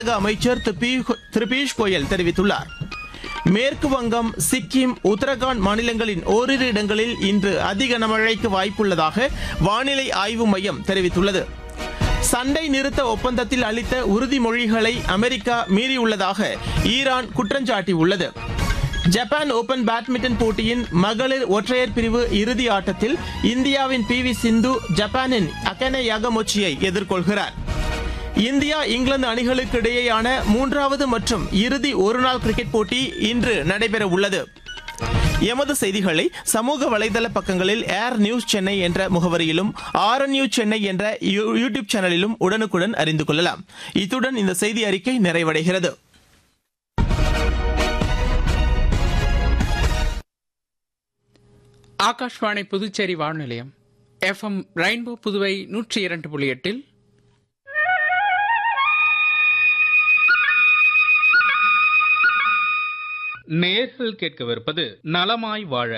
அமைச்சர் திரு பீ- திரு பியூஷ் கோயல் தெரிவித்துள்ளார் மேற்கு வங்கம் சிக்கிம் உத்தரகாண்ட் மாநிலங்களின் ஓரிரு இடங்களில் இன்று அதி கனமழைக்கு வாய்ப்புள்ளதாக வானிலை ஆய்வு மையம் தெரிவித்துள்ளது சண்டை நிறுத்த ஒப்பந்தத்தில் அளித்த உறுதிமொழிகளை அமெரிக்கா மீறியுள்ளதாக ஈரான் குற்றஞ்சாட்டியுள்ளது ஜப்பான் ஓபன் பேட்மிண்டன் போட்டியின் மகளிர் ஒற்றையர் பிரிவு இறுதி ஆட்டத்தில் இந்தியாவின் பி வி சிந்து ஜப்பானின் அகனே யாகமொச்சியை எதிர்கொள்கிறார் இந்தியா இங்கிலாந்து அணிகளுக்கு இடையேயான மூன்றாவது மற்றும் இறுதி ஒருநாள் கிரிக்கெட் போட்டி இன்று நடைபெற உள்ளது எமது செய்திகளை சமூக வலைதள பக்கங்களில் ஏர் நியூஸ் சென்னை என்ற முகவரியிலும் ஆர் நியூஸ் சென்னை என்ற யூ- யூடியூப் சேனலிலும் உடனுக்குடன் அறிந்து கொள்ளலாம் இத்துடன் இந்த செய்தி அறிக்கை நிறைவடைகிறது ஆகாஷ்வாணி புதுச்சேரி வானொலியம் எஃப்எம் ரெயின்போ புதுவை நூற்றி இரண்டு புள்ளி எட்டில் நேர்கள் கேட்கவிருப்பது நலமாய் வாழ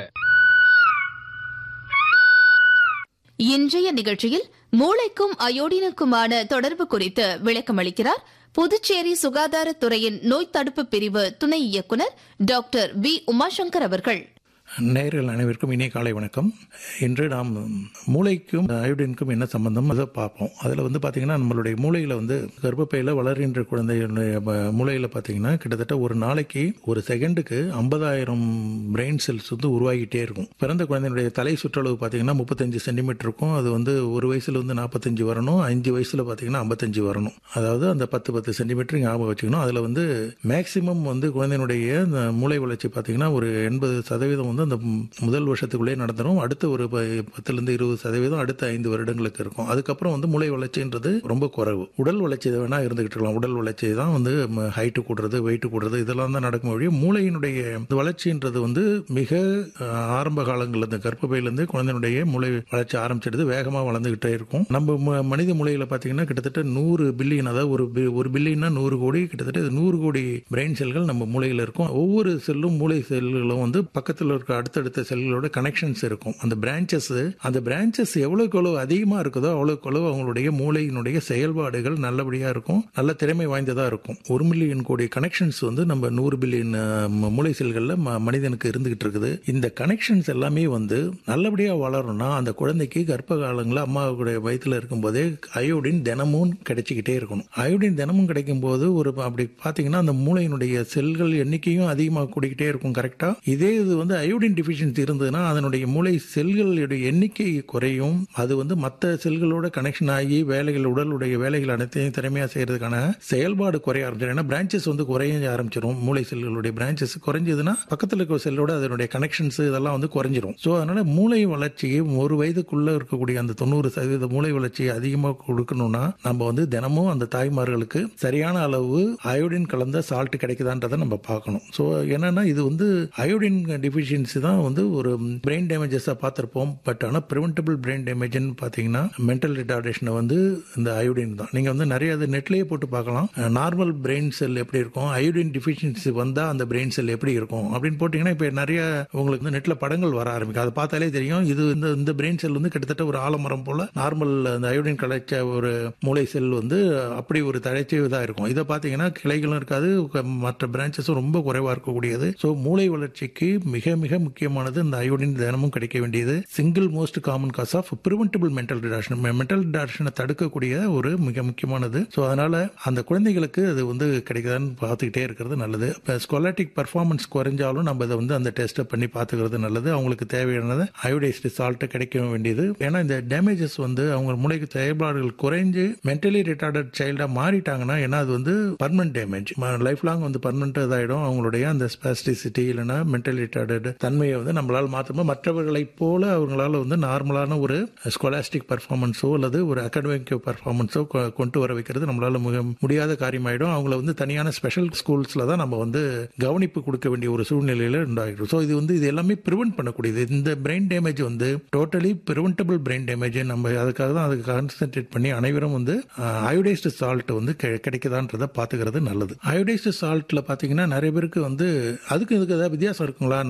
இன்றைய நிகழ்ச்சியில் மூளைக்கும் அயோடினுக்குமான தொடர்பு குறித்து விளக்கமளிக்கிறார் புதுச்சேரி சுகாதாரத்துறையின் நோய் தடுப்பு பிரிவு துணை இயக்குனர் டாக்டர் பி உமாசங்கர் அவர்கள் நேயர்கள் அனைவருக்கும் இனிய காலை வணக்கம் இன்று நாம் மூளைக்கும் அயோடினுக்கும் என்ன சம்பந்தம் அதை பார்ப்போம் அதில் வந்து பார்த்தீங்கன்னா நம்மளுடைய மூளையில் வந்து கர்ப்பப்பையில் வளர்கின்ற குழந்தைகளுடைய ப- மூளையில் பார்த்தீங்கன்னா கிட்டத்தட்ட ஒரு நாளைக்கு ஒரு செகண்டுக்கு ஐம்பதாயிரம் பிரெயின் செல்ஸ் வந்து உருவாகிட்டே இருக்கும் பிறந்த குழந்தையினுடைய தலை சுற்றளவு பார்த்தீங்கன்னா முப்பத்தஞ்சு சென்டிமீட்டர் இருக்கும் அது வந்து ஒரு வயசுல வந்து நாற்பத்தஞ்சு வரணும் அஞ்சு வயசுல பார்த்தீங்கன்னா ஐம்பத்தஞ்சு வரணும் அதாவது அந்த பத்து பத்து சென்டிமீட்டர் ஞாபகம் வச்சுக்கணும் அதில் வந்து மேக்சிமம் வந்து குழந்தையினுடைய அந்த மூளை வளர்ச்சி பார்த்தீங்கன்னா ஒரு எண்பது சதவீதம் வந்து அந்த ம்- முதல் வருஷத்துக்குள்ளே நடந்துடும் அடுத்த ஒரு ப- பத்துலேருந்து இருபது சதவீதம் அடுத்த ஐந்து வருடங்களுக்கு இருக்கும் அதுக்கப்புறம் வந்து மூளை வளர்ச்சின்றது ரொம்ப குறைவு உடல் வளர்ச்சி வேணா இருந்துகிட்டு இருக்கலாம் உடல் வளர்ச்சி தான் வந்து ஹைட்டு கூடுறது வெயிட் கூடுறது இதெல்லாம் தான் நடக்கும் வழி மூளையினுடைய இந்த வளர்ச்சின்றது வந்து மிக அஹ், ஆரம்ப காலங்களில் இந்த கர்ப்பப்பையிலேருந்து குழந்தையினுடைய மூளை வளர்ச்சி ஆரம்பிச்சிடுது வேகமாக வளர்ந்துகிட்டே இருக்கும் நம்ம ம- மனித மூளையில் பார்த்தீங்கன்னா கிட்டத்தட்ட நூறு பில்லியன் அதாவது ஒரு பி- ஒரு பில்லியன்னா நூறு கோடி கிட்டத்தட்ட இது நூறு கோடி பிரெயின் செல்கள் நம்ம மூளையில் இருக்கும் ஒவ்வொரு செல்லும் மூளை செல்களும் வந்து பக்கத்தில் இருக்க அடுத்தடுத்த செல்களோட கனெக்ஷன்ஸ் இருக்கும் அந்த பிரான்ச்சஸ் அந்த பிரான்ச்சஸ் எவ்வளவுக்கு எவ்வளவு அதிகமாக இருக்குதோ அவ்வளவுக்கு எவ்வளவு அவங்களுடைய மூளையினுடைய செயல்பாடுகள் நல்லபடியாக இருக்கும் நல்ல திறமை வாய்ந்ததாக இருக்கும் ஒரு மில்லியன் கோடி கனெக்ஷன்ஸ் வந்து நம்ம நூறு பில்லியன் மூளை செல்களில் ம- மனிதனுக்கு இருந்துகிட்டு இருக்குது இந்த கனெக்ஷன்ஸ் எல்லாமே வந்து நல்லபடியாக வளரணும்னா அந்த குழந்தைக்கு கர்ப்ப காலங்களில் அம்மாவுடைய வயிற்றுல இருக்கும்போதே அயோடின் தினமும் கிடைச்சிக்கிட்டே இருக்கணும் அயோடின் தினமும் கிடைக்கும் போது ஒரு அப்படி பார்த்தீங்கன்னா அந்த மூளையினுடைய செல்கள் எண்ணிக்கையும் அதிகமாக கூடிக்கிட்டே இருக்கும் கரெக்டா இதே இது வந்து அயோடின் டிஃபிஷியன்சி இருந்ததுன்னா அதனுடைய மூளை செல்களுடைய எண்ணிக்கை குறையும் அது வந்து மற்ற செல்களோட கனெக்ஷன் ஆகி வேலைகள் உடலுடைய வேலைகள் அனைத்தையும் திறமையாக செய்யறதுக்கான செயல்பாடு குறைய ஆரம்பிச்சிடும் ஏன்னா பிரான்ச்சஸ் வந்து குறைய ஆரம்பிச்சிடும் மூளை செல்களுடைய பிரான்ச்சஸ் குறைஞ்சதுன்னா பக்கத்தில் இருக்க செல்லோட அதனுடைய கனெக்ஷன்ஸ் இதெல்லாம் வந்து குறைஞ்சிரும் ஸோ அதனால மூளை வளர்ச்சியை ஒரு வயதுக்குள்ள இருக்கக்கூடிய அந்த தொண்ணூறு சதவீத மூளை வளர்ச்சியை அதிகமாக கொடுக்கணும்னா நம்ம வந்து தினமும் அந்த தாய்மார்களுக்கு சரியான அளவு அயோடின் கலந்த சால்ட் கிடைக்குதான்றதை நம்ம பார்க்கணும் ஸோ என்னன்னா இது வந்து அயோடின் டிஃபிஷியன்சி தான் வந்து ஒரு பிரெயின் டேமேஜஸாக பார்த்துருப்போம் பட் ஆனால் ப்ரிவென்டபிள் பிரெயின் டேமேஜ்னு பார்த்தீங்கன்னா மென்டல் ரிட்டார்டேஷனை வந்து இந்த அயோடின் தான் நீங்கள் வந்து நிறைய அது நெட்லேயே போட்டு பார்க்கலாம் நார்மல் பிரெயின் செல் எப்படி இருக்கும் அயோடின் டிஃபிஷியன்சி வந்தால் அந்த பிரெயின் செல் எப்படி இருக்கும் அப்படின்னு போட்டிங்கன்னா இப்போ நிறைய உங்களுக்கு வந்து நெட்டில் படங்கள் வர ஆரம்பிக்கும் அதை பார்த்தாலே தெரியும் இது இந்த இந்த பிரெயின் செல் வந்து கிட்டத்தட்ட ஒரு ஆலமரம் போல நார்மல் அந்த அயோடின் கலைச்ச ஒரு மூளை செல் வந்து அப்படி ஒரு தழைச்சி இதாக இருக்கும் இதை பார்த்தீங்கன்னா கிளைகளும் இருக்காது க- மற்ற பிரான்ச்சஸும் ரொம்ப குறைவாக இருக்கக்கூடியது ஸோ மூளை வளர்ச்சிக்கு மிக மிக முக்கியமானது இந்த அயோடின் தினமும் கிடைக்க வேண்டியது single most common cause of preventable mental retardation mental ரிடாக்ஷனை தடுக்கக்கூடிய ஒரு மிக முக்கியமானது ஸோ அதனால அந்த குழந்தைகளுக்கு அது வந்து கிடைக்குதான்னு பார்த்துக்கிட்டே இருக்கிறது நல்லது இப்போ ஸ்கொலாட்டிக் பர்ஃபார்மன்ஸ் குறைஞ்சாலும் நம்ம இதை வந்து அந்த டெஸ்ட்டை பண்ணி பார்த்துக்கிறது நல்லது அவங்களுக்கு தேவையானது அயோடைஸ்டு சால்ட்டு கிடைக்க வேண்டியது ஏன்னா இந்த டேமேஜஸ் வந்து அவங்க மூளைக்கு செயல்பாடுகள் குறைஞ்சு மென்டலி ரிட்டார்டட் சைல்டாக மாறிட்டாங்கன்னா ஏன்னா அது வந்து பர்மனன்ட் டேமேஜ் லைஃப் லாங் வந்து பர்மனன்ட் இதாயிடும் அவங்களுடைய அந்த ஸ்பாஸ்டிசிட்டி இல்லைன்னா மென்டல் ரிட்டார்டட் தன்மையை வந்து நம்மளால் மாற்றணும் மற்றவர்களைப் போல அவங்களால வந்து நார்மலான ஒரு ஸ்கொலாஸ்டிக் பர்ஃபார்மன்ஸோ அல்லது ஒரு அகாடமிக் பர்ஃபார்மன்ஸோ கொண்டு வர வைக்கிறது நம்மளால மிக முடியாத காரியமாயிடும் அவங்கள வந்து தனியான ஸ்பெஷல் ஸ்கூல்ஸ்ல தான் நம்ம வந்து கவனிப்பு கொடுக்க வேண்டிய ஒரு சூழ்நிலையில உண்டாகிடும் ஸோ இது வந்து இது எல்லாமே ப்ரிவென்ட் பண்ணக்கூடியது இந்த பிரெயின் டேமேஜ் வந்து டோட்டலி ப்ரிவென்டபிள் பிரெயின் டேமேஜ் நம்ம அதுக்காக தான் அதுக்கு கான்சென்ட்ரேட் பண்ணி அனைவரும் வந்து அயோடைஸ்டு சால்ட் வந்து கிடை- கிடைக்குதான்றதை பார்த்துக்கிறது நல்லது அயோடைஸ்டு சால்ட்ல பார்த்தீங்கன்னா நிறைய பேருக்கு வந்து அதுக்கு இதுக்கு ஏதாவது வித்தியாசம் இருக்குங்களா நார்மல் சால்ட்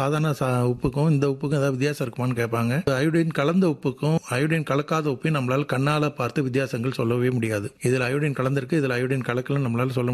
சாதாரண சா- உப்புக்கும் இந்த உப்புக்கும் ஏதாவது வித்தியாசம் இருக்குமான்னு கேட்பாங்க அயோடின் கலந்த உப்புக்கும் அயோடின் கலக்காத உப்பையும் நம்மளால கண்ணால பார்த்து வித்தியாசங்கள் சொல்லவே முடியாது இதுல அயோடின் கலந்திருக்கு இதுல அயோடின் கலக்கலன்னு நம்மளால சொல்ல